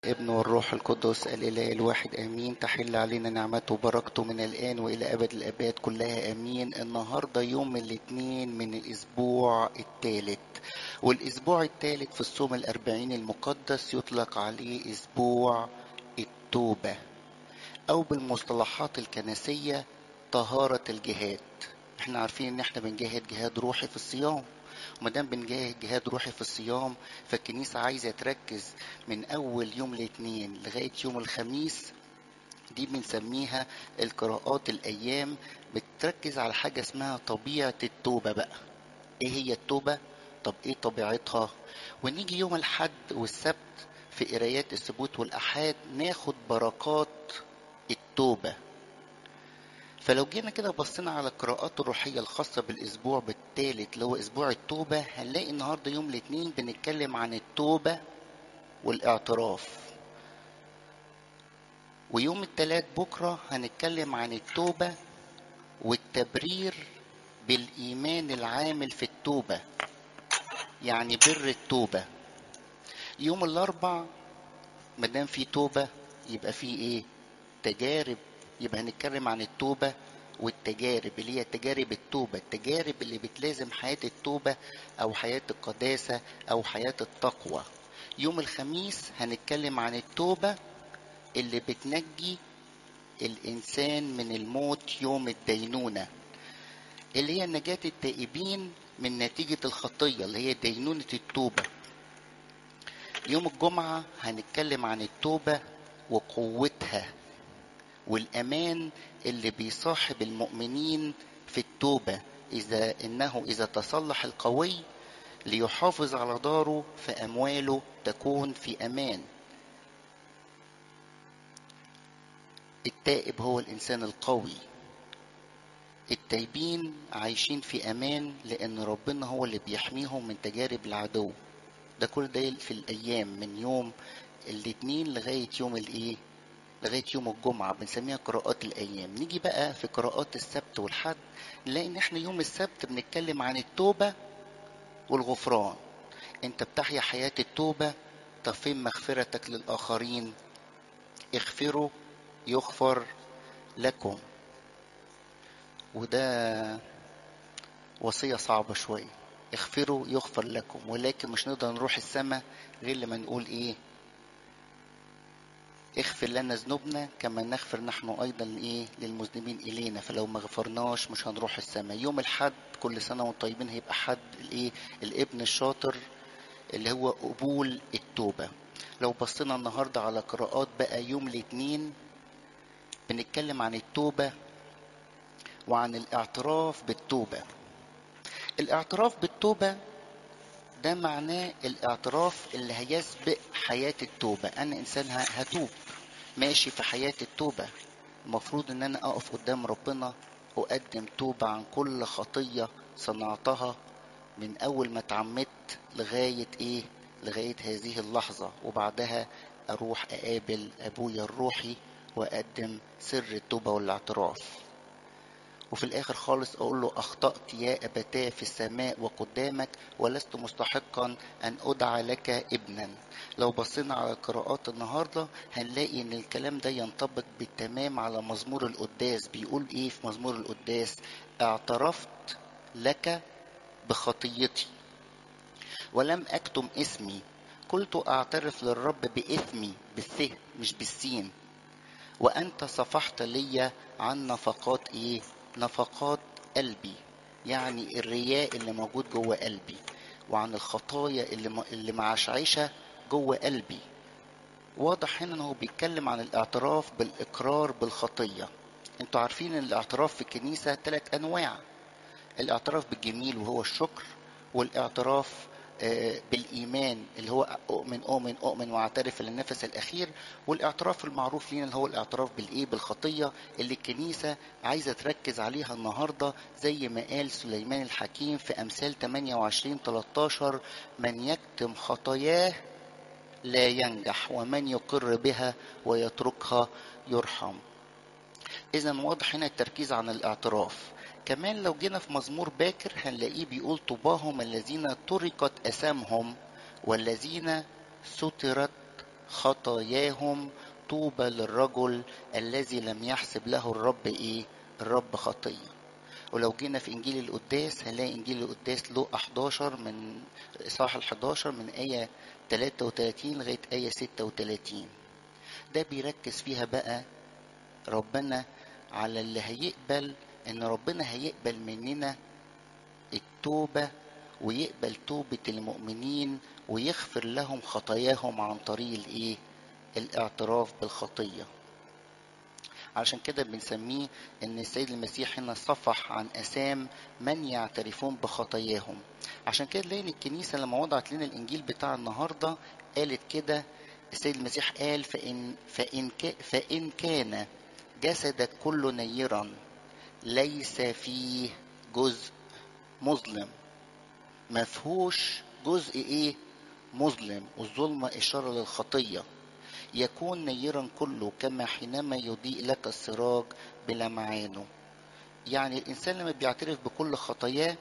ابن والروح القدس الإله الواحد آمين تحل علينا نعمته وبركته من الآن وإلى أبد الآباد كلها آمين النهاردة يوم الاثنين من الأسبوع الثالث والأسبوع الثالث في الصوم الأربعين المقدس يطلق عليه أسبوع التوبة أو بالمصطلحات الكنسية طهارة الجهاد احنا عارفين ان احنا بنجاهد جهاد روحي في الصيام وما دام بنجاهد جهاد روحي في الصيام فالكنيسة عايزة تركز من أول يوم الاثنين لغاية يوم الخميس دي بنسميها القراءات الأيام بتركز على حاجة اسمها طبيعة التوبة بقى إيه هي التوبة؟ طب إيه طبيعتها؟ ونيجي يوم الحد والسبت في قرايات السبوت والأحاد ناخد بركات التوبة فلو جينا كده بصينا على القراءات الروحية الخاصة بالأسبوع بالثالث اللي هو أسبوع التوبة هنلاقي النهاردة يوم الاثنين بنتكلم عن التوبة والاعتراف ويوم الثلاث بكرة هنتكلم عن التوبة والتبرير بالإيمان العامل في التوبة يعني بر التوبة يوم الأربع مادام في توبة يبقى في إيه؟ تجارب يبقى هنتكلم عن التوبة والتجارب اللي هي تجارب التوبة التجارب اللي بتلازم حياة التوبة أو حياة القداسة أو حياة التقوى يوم الخميس هنتكلم عن التوبة اللي بتنجي الإنسان من الموت يوم الدينونة اللي هي نجاة التائبين من نتيجة الخطية اللي هي دينونة التوبة يوم الجمعة هنتكلم عن التوبة وقوتها والأمان اللي بيصاحب المؤمنين في التوبة إذا إنه إذا تصلح القوي ليحافظ على داره فأمواله تكون في أمان التائب هو الإنسان القوي التايبين عايشين في أمان لأن ربنا هو اللي بيحميهم من تجارب العدو ده كل ده في الأيام من يوم الاثنين لغاية يوم الإيه لغايه يوم الجمعه بنسميها قراءات الايام نيجي بقى في قراءات السبت والحد نلاقي ان احنا يوم السبت بنتكلم عن التوبه والغفران انت بتحيا حياه التوبه طب فين مغفرتك للاخرين اغفروا يغفر لكم وده وصيه صعبه شويه اغفروا يغفر لكم ولكن مش نقدر نروح السماء غير لما نقول ايه اغفر لنا ذنوبنا كما نغفر نحن ايضا ايه للمذنبين الينا فلو ما غفرناش مش هنروح السماء يوم الحد كل سنه وانتم طيبين هيبقى حد الايه الابن الشاطر اللي هو قبول التوبه لو بصينا النهارده على قراءات بقى يوم الاثنين بنتكلم عن التوبه وعن الاعتراف بالتوبه الاعتراف بالتوبه ده معناه الاعتراف اللي هيسبق حياة التوبة أنا إنسان هتوب ماشي في حياة التوبة المفروض إن أنا أقف قدام ربنا أقدم توبة عن كل خطية صنعتها من أول ما اتعمدت لغاية إيه لغاية هذه اللحظة وبعدها أروح أقابل أبويا الروحي وأقدم سر التوبة والاعتراف وفي الآخر خالص أقول له أخطأت يا أبتاه في السماء وقدامك ولست مستحقا أن أدعى لك ابنا لو بصينا على قراءات النهاردة هنلاقي أن الكلام ده ينطبق بالتمام على مزمور القداس بيقول إيه في مزمور القداس اعترفت لك بخطيتي ولم أكتم اسمي قلت أعترف للرب بإثمي بالث مش بالسين وأنت صفحت لي عن نفقات إيه نفقات قلبي يعني الرياء اللي موجود جوه قلبي وعن الخطايا اللي اللي معشعشه جوه قلبي واضح هنا انه بيتكلم عن الاعتراف بالاقرار بالخطيه انتوا عارفين ان الاعتراف في الكنيسه ثلاث انواع الاعتراف بالجميل وهو الشكر والاعتراف بالإيمان اللي هو أؤمن أؤمن أؤمن وأعترف للنفس الأخير والاعتراف المعروف لنا اللي هو الاعتراف بالإيه بالخطية اللي الكنيسة عايزة تركز عليها النهاردة زي ما قال سليمان الحكيم في أمثال 28 13 من يكتم خطاياه لا ينجح ومن يقر بها ويتركها يرحم إذا واضح هنا التركيز عن الاعتراف كمان لو جينا في مزمور باكر هنلاقيه بيقول طوباهم الذين تركت أسامهم والذين سترت خطاياهم طوبى للرجل الذي لم يحسب له الرب ايه الرب خطيه ولو جينا في انجيل القداس هنلاقي انجيل القداس له 11 من اصحاح ال 11 من ايه 33 لغايه ايه 36 ده بيركز فيها بقى ربنا على اللي هيقبل ان ربنا هيقبل مننا التوبه ويقبل توبه المؤمنين ويغفر لهم خطاياهم عن طريق الايه الاعتراف بالخطيه علشان كده بنسميه ان السيد المسيح هنا صفح عن اسام من يعترفون بخطاياهم عشان كده تلاقي الكنيسه لما وضعت لنا الانجيل بتاع النهارده قالت كده السيد المسيح قال فان فان فان كان جسدك كله نيرا ليس فيه جزء مظلم ما فيهوش جزء ايه مظلم والظلمه اشاره للخطيه يكون نيرا كله كما حينما يضيء لك السراج بلمعانه يعني الإنسان لما بيعترف بكل خطاياه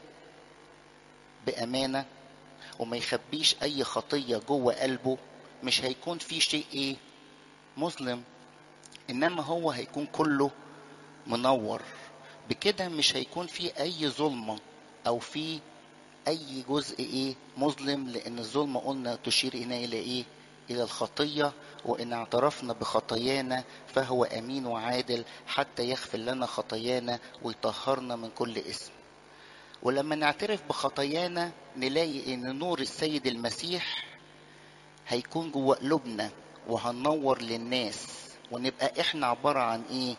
بأمانة وما يخبيش أي خطية جوه قلبه مش هيكون في شيء إيه مظلم إنما هو هيكون كله منور بكده مش هيكون في أي ظلمة أو في أي جزء إيه مظلم لأن الظلمة قلنا تشير إلى إيه إلى الخطية وإن اعترفنا بخطايانا فهو أمين وعادل حتى يغفر لنا خطايانا ويطهرنا من كل اسم ولما نعترف بخطايانا نلاقي إن نور السيد المسيح هيكون جوه قلوبنا وهننور للناس ونبقى إحنا عبارة عن إيه؟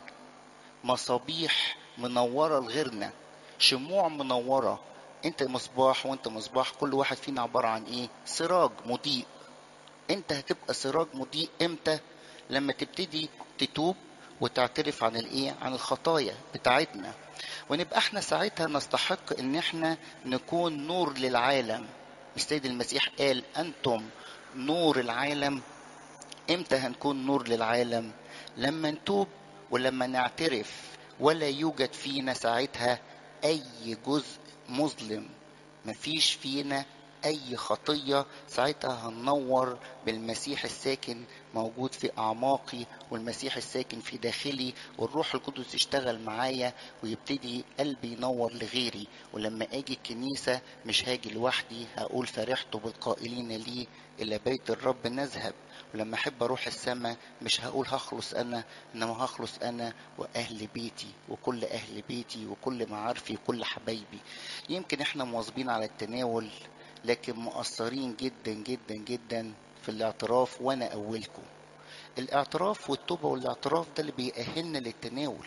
مصابيح منورة لغيرنا شموع منورة انت مصباح وانت مصباح كل واحد فينا عبارة عن ايه سراج مضيء انت هتبقى سراج مضيء امتى لما تبتدي تتوب وتعترف عن الايه عن الخطايا بتاعتنا ونبقى احنا ساعتها نستحق ان احنا نكون نور للعالم السيد المسيح قال انتم نور العالم امتى هنكون نور للعالم لما نتوب ولما نعترف ولا يوجد فينا ساعتها اي جزء مظلم مفيش فينا اي خطيه ساعتها هننور بالمسيح الساكن موجود في اعماقي والمسيح الساكن في داخلي والروح القدس يشتغل معايا ويبتدي قلبي ينور لغيري ولما اجي الكنيسه مش هاجي لوحدي هقول فرحت بالقائلين لي الى بيت الرب نذهب ولما احب اروح السماء مش هقول هخلص انا انما هخلص انا واهل بيتي وكل اهل بيتي وكل معارفي وكل حبايبي يمكن احنا مواظبين على التناول لكن مقصرين جدا جدا جدا في الاعتراف وانا اولكم الاعتراف والتوبه والاعتراف ده اللي بيأهلنا للتناول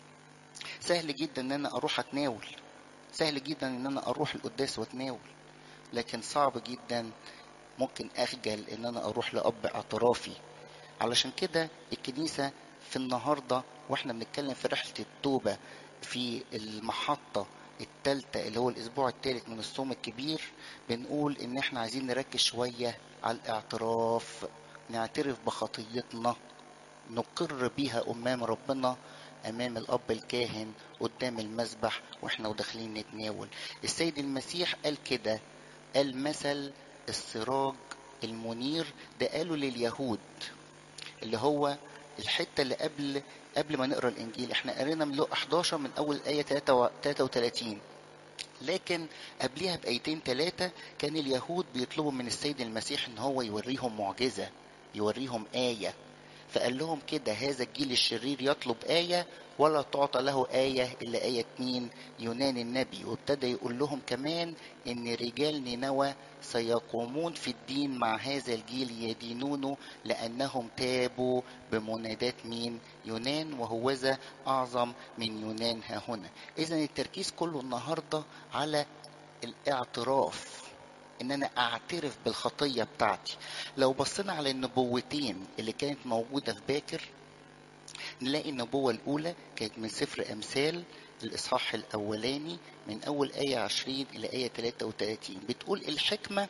سهل جدا ان انا اروح اتناول سهل جدا ان انا اروح القداس واتناول لكن صعب جدا ممكن اخجل ان انا اروح لاب اعترافي علشان كده الكنيسه في النهارده واحنا بنتكلم في رحله التوبه في المحطه التالتة اللي هو الأسبوع الثالث من الصوم الكبير بنقول إن إحنا عايزين نركز شوية على الاعتراف نعترف بخطيتنا نقر بيها أمام ربنا أمام الأب الكاهن قدام المذبح وإحنا وداخلين نتناول السيد المسيح قال كده قال مثل السراج المنير ده قالوا لليهود اللي هو الحتة اللي قبل قبل ما نقرا الانجيل احنا قرينا من لقا 11 من اول ايه 33 لكن قبليها بايتين ثلاثه كان اليهود بيطلبوا من السيد المسيح ان هو يوريهم معجزه يوريهم ايه فقال لهم كده هذا الجيل الشرير يطلب آية ولا تعطى له آية إلا آية اتنين يونان النبي وابتدى يقول لهم كمان إن رجال نينوى سيقومون في الدين مع هذا الجيل يدينونه لأنهم تابوا بمنادات مين يونان وهوذا أعظم من يونان ها هنا إذا التركيز كله النهاردة على الاعتراف ان انا اعترف بالخطيه بتاعتي لو بصينا على النبوتين اللي كانت موجوده في باكر نلاقي النبوة الأولى كانت من سفر أمثال الإصحاح الأولاني من أول آية 20 إلى آية 33 بتقول الحكمة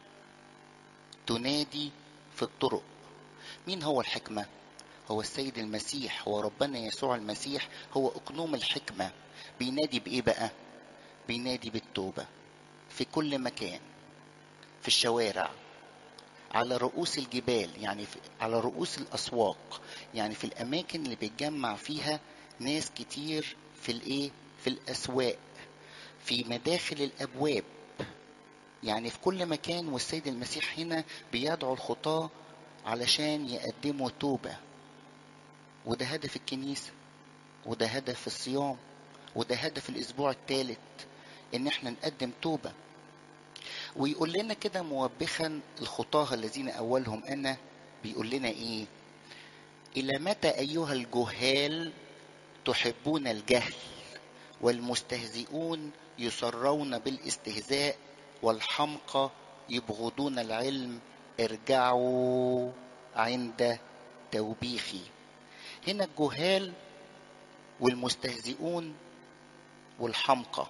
تنادي في الطرق مين هو الحكمة؟ هو السيد المسيح هو ربنا يسوع المسيح هو أقنوم الحكمة بينادي بإيه بقى؟ بينادي بالتوبة في كل مكان في الشوارع على رؤوس الجبال يعني في على رؤوس الاسواق يعني في الاماكن اللي بيتجمع فيها ناس كتير في الايه في الاسواق في مداخل الابواب يعني في كل مكان والسيد المسيح هنا بيدعو الخطاة علشان يقدموا توبة وده هدف الكنيسة وده هدف الصيام وده هدف الأسبوع الثالث إن احنا نقدم توبة ويقول لنا كده موبخا الخطاة الذين أولهم أنا بيقول لنا إيه إلى متى أيها الجهال تحبون الجهل والمستهزئون يسرون بالاستهزاء والحمقى يبغضون العلم ارجعوا عند توبيخي هنا الجهال والمستهزئون والحمقى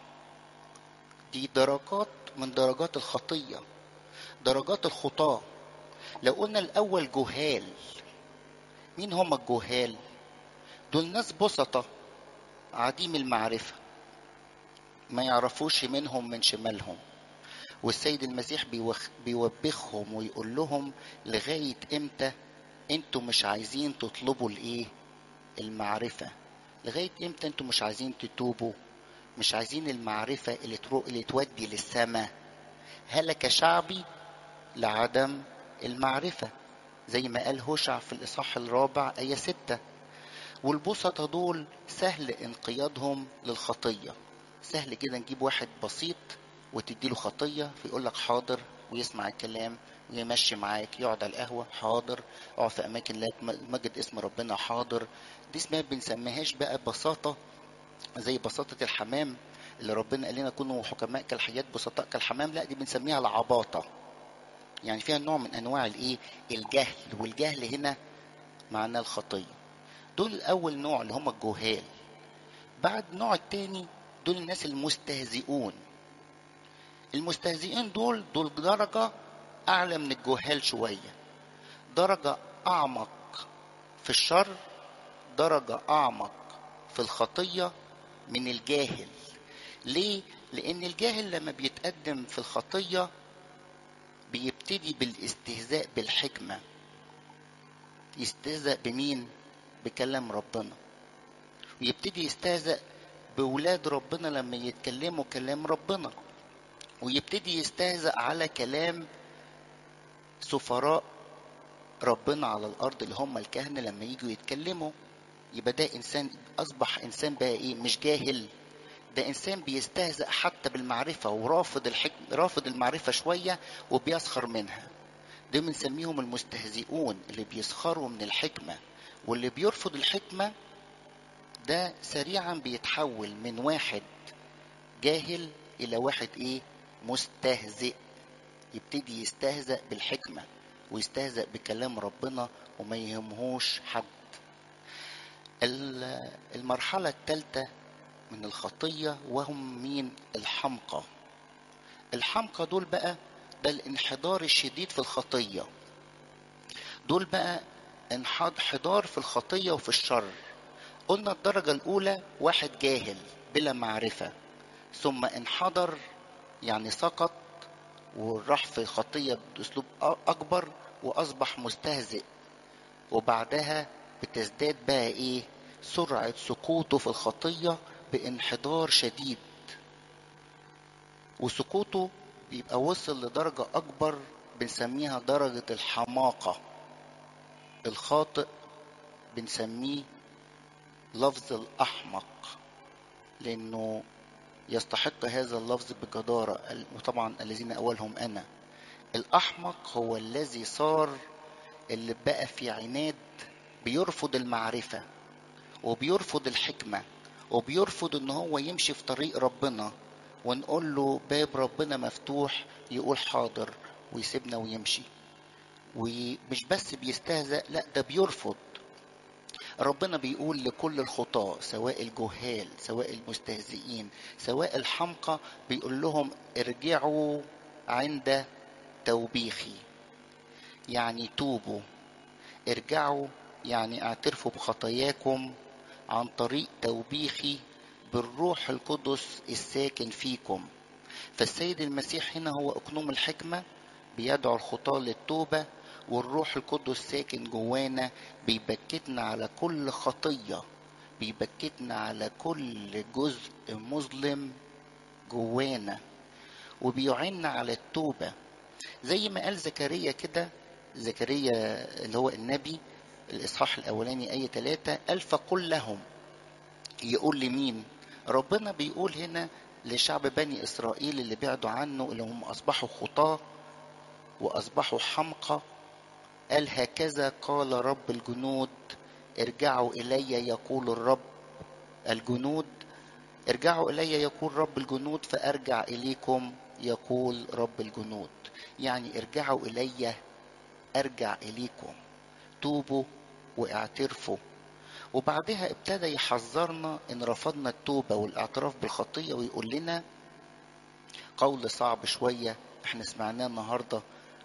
دي درجات من درجات الخطية درجات الخطاة لو قلنا الأول جهال مين هم الجهال دول ناس بسطة عديم المعرفة ما يعرفوش منهم من شمالهم والسيد المسيح بيوخ بيوبخهم ويقول لهم لغاية امتى انتوا مش عايزين تطلبوا الايه المعرفة لغاية امتى انتوا مش عايزين تتوبوا مش عايزين المعرفة اللي, ترو... اللي تودي للسماء هلك شعبي لعدم المعرفة زي ما قال هوشع في الإصحاح الرابع آية ستة والبسطة دول سهل انقيادهم للخطية سهل كده نجيب واحد بسيط وتديله خطية فيقول لك حاضر ويسمع الكلام ويمشي معاك يقعد على القهوة حاضر اقعد في أماكن لا مجد اسم ربنا حاضر دي اسمها بنسميهاش بقى بساطة زي بساطة الحمام اللي ربنا قال لنا كونوا حكماء كالحياة بسطاء كالحمام لا دي بنسميها العباطة يعني فيها نوع من أنواع الإيه الجهل والجهل هنا معناه الخطية دول أول نوع اللي هم الجهال بعد النوع التاني دول الناس المستهزئون المستهزئين دول دول درجة أعلى من الجهال شوية درجة أعمق في الشر درجة أعمق في الخطية من الجاهل ليه؟ لأن الجاهل لما بيتقدم في الخطية بيبتدي بالاستهزاء بالحكمة يستهزأ بمين؟ بكلام ربنا ويبتدي يستهزأ بولاد ربنا لما يتكلموا كلام ربنا ويبتدي يستهزأ على كلام سفراء ربنا على الأرض اللي هم الكهنة لما يجوا يتكلموا يبقى ده إنسان أصبح إنسان بقى إيه مش جاهل ده إنسان بيستهزأ حتى بالمعرفة ورافض الحكم رافض المعرفة شوية وبيسخر منها ده بنسميهم المستهزئون اللي بيسخروا من الحكمة واللي بيرفض الحكمة ده سريعا بيتحول من واحد جاهل إلى واحد إيه مستهزئ يبتدي يستهزأ بالحكمة ويستهزأ بكلام ربنا وما يهمهوش حد المرحلة الثالثة من الخطية وهم مين الحمقى الحمقى دول بقى ده الانحدار الشديد في الخطية دول بقى انحدار في الخطية وفي الشر قلنا الدرجة الأولى واحد جاهل بلا معرفة ثم انحدر يعني سقط وراح في خطية بأسلوب أكبر وأصبح مستهزئ وبعدها بتزداد بقى إيه سرعة سقوطه في الخطية بانحدار شديد وسقوطه بيبقى وصل لدرجة أكبر بنسميها درجة الحماقة الخاطئ بنسميه لفظ الأحمق لأنه يستحق هذا اللفظ بجدارة وطبعا الذين أولهم أنا الأحمق هو الذي صار اللي بقى في عناد بيرفض المعرفة وبيرفض الحكمة وبيرفض ان هو يمشي في طريق ربنا ونقول له باب ربنا مفتوح يقول حاضر ويسيبنا ويمشي ومش بس بيستهزأ لا ده بيرفض ربنا بيقول لكل الخطاة سواء الجهال سواء المستهزئين سواء الحمقى بيقول لهم ارجعوا عند توبيخي يعني توبوا ارجعوا يعني اعترفوا بخطاياكم عن طريق توبيخي بالروح القدس الساكن فيكم فالسيد المسيح هنا هو اقنوم الحكمه بيدعو الخطاة للتوبة والروح القدس ساكن جوانا بيبكتنا على كل خطية بيبكتنا على كل جزء مظلم جوانا وبيعيننا على التوبة زي ما قال زكريا كده زكريا اللي هو النبي الإصحاح الأولاني آية 3 قال فقل لهم يقول لمين ربنا بيقول هنا لشعب بني إسرائيل اللي بعدوا عنه اللي هم أصبحوا خطاة وأصبحوا حمقى قال هكذا قال رب الجنود ارجعوا إلي يقول الرب الجنود ارجعوا إلي يقول رب الجنود فأرجع إليكم يقول رب الجنود يعني ارجعوا إلي أرجع إليكم توبوا واعترفوا وبعدها ابتدى يحذرنا ان رفضنا التوبه والاعتراف بالخطيه ويقول لنا قول صعب شويه احنا سمعناه النهارده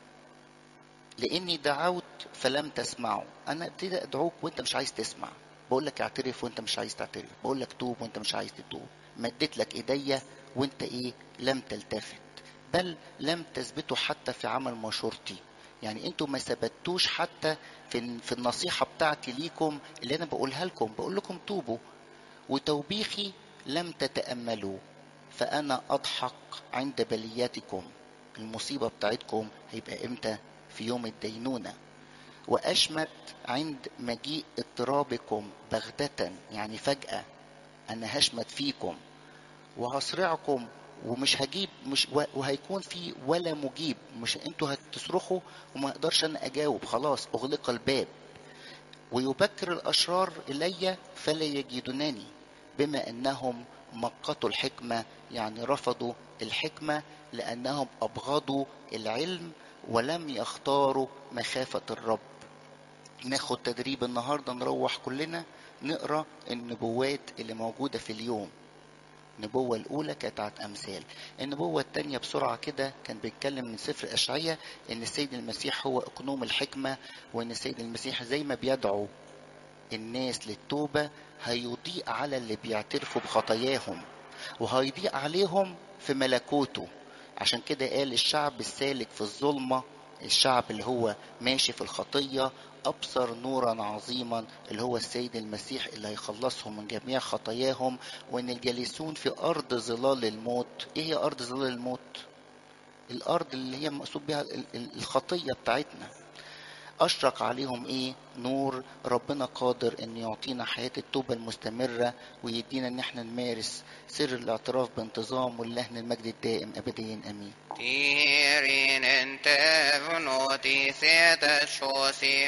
لاني دعوت فلم تسمعوا انا ابتدي ادعوك وانت مش عايز تسمع بقول لك اعترف وانت مش عايز تعترف بقول لك توب وانت مش عايز تتوب مديت لك ايديا وانت ايه لم تلتفت بل لم تثبتوا حتى في عمل مشورتي يعني انتوا ما ثبتوش حتى في في النصيحه بتاعتي ليكم اللي انا بقولها لكم بقول لكم توبوا وتوبيخي لم تتاملوا فانا اضحك عند بلياتكم المصيبه بتاعتكم هيبقى امتى في يوم الدينونه واشمت عند مجيء اضطرابكم بغته يعني فجاه انا هشمت فيكم وهصرعكم ومش هجيب مش وهيكون في ولا مجيب مش انتوا هتصرخوا وما اقدرش انا اجاوب خلاص اغلق الباب ويبكر الاشرار الي فلا يجدونني بما انهم مقتوا الحكمه يعني رفضوا الحكمه لانهم ابغضوا العلم ولم يختاروا مخافه الرب ناخد تدريب النهارده نروح كلنا نقرا النبوات اللي موجوده في اليوم النبوة الأولى كانت بتاعت أمثال النبوة الثانية بسرعة كده كان بيتكلم من سفر أشعية إن السيد المسيح هو أقنوم الحكمة وإن السيد المسيح زي ما بيدعو الناس للتوبة هيضيء على اللي بيعترفوا بخطاياهم وهيضيء عليهم في ملكوته عشان كده قال الشعب السالك في الظلمة الشعب اللي هو ماشي في الخطية أبصر نورا عظيما اللي هو السيد المسيح اللي هيخلصهم من جميع خطاياهم وإن الجالسون في أرض ظلال الموت إيه هي أرض ظلال الموت؟ الأرض اللي هي مقصود بها الخطية بتاعتنا أشرق عليهم إيه؟ نور ربنا قادر إن يعطينا حياة التوبة المستمرة ويدينا إن إحنا نمارس سر الاعتراف بانتظام ولهنا المجد الدائم أبديا آمين. Tirin inte vnoti sete shosi